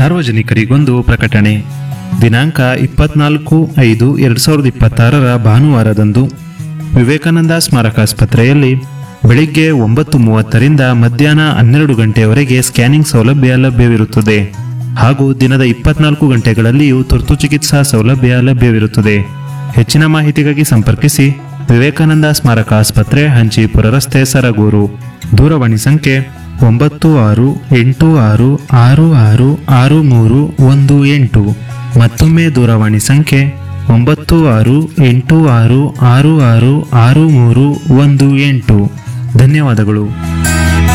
ಸಾರ್ವಜನಿಕರಿಗೊಂದು ಪ್ರಕಟಣೆ ದಿನಾಂಕ ಇಪ್ಪತ್ನಾಲ್ಕು ಐದು ಎರಡು ಸಾವಿರದ ಇಪ್ಪತ್ತಾರರ ಭಾನುವಾರದಂದು ವಿವೇಕಾನಂದ ಸ್ಮಾರಕಾಸ್ಪತ್ರೆಯಲ್ಲಿ ಬೆಳಿಗ್ಗೆ ಒಂಬತ್ತು ಮೂವತ್ತರಿಂದ ಮಧ್ಯಾಹ್ನ ಹನ್ನೆರಡು ಗಂಟೆಯವರೆಗೆ ಸ್ಕ್ಯಾನಿಂಗ್ ಸೌಲಭ್ಯ ಲಭ್ಯವಿರುತ್ತದೆ ಹಾಗೂ ದಿನದ ಇಪ್ಪತ್ನಾಲ್ಕು ಗಂಟೆಗಳಲ್ಲಿಯೂ ತುರ್ತು ಚಿಕಿತ್ಸಾ ಸೌಲಭ್ಯ ಲಭ್ಯವಿರುತ್ತದೆ ಹೆಚ್ಚಿನ ಮಾಹಿತಿಗಾಗಿ ಸಂಪರ್ಕಿಸಿ ವಿವೇಕಾನಂದ ಸ್ಮಾರಕ ಆಸ್ಪತ್ರೆ ಹಂಚಿಪುರ ರಸ್ತೆ ಸರಗೂರು ದೂರವಾಣಿ ಸಂಖ್ಯೆ ಒಂಬತ್ತು ಆರು ಎಂಟು ಆರು ಆರು ಆರು ಆರು ಮೂರು ಒಂದು ಎಂಟು ಮತ್ತೊಮ್ಮೆ ದೂರವಾಣಿ ಸಂಖ್ಯೆ ಒಂಬತ್ತು ಆರು ಎಂಟು ಆರು ಆರು ಆರು ಆರು ಮೂರು ಒಂದು ಎಂಟು ಧನ್ಯವಾದಗಳು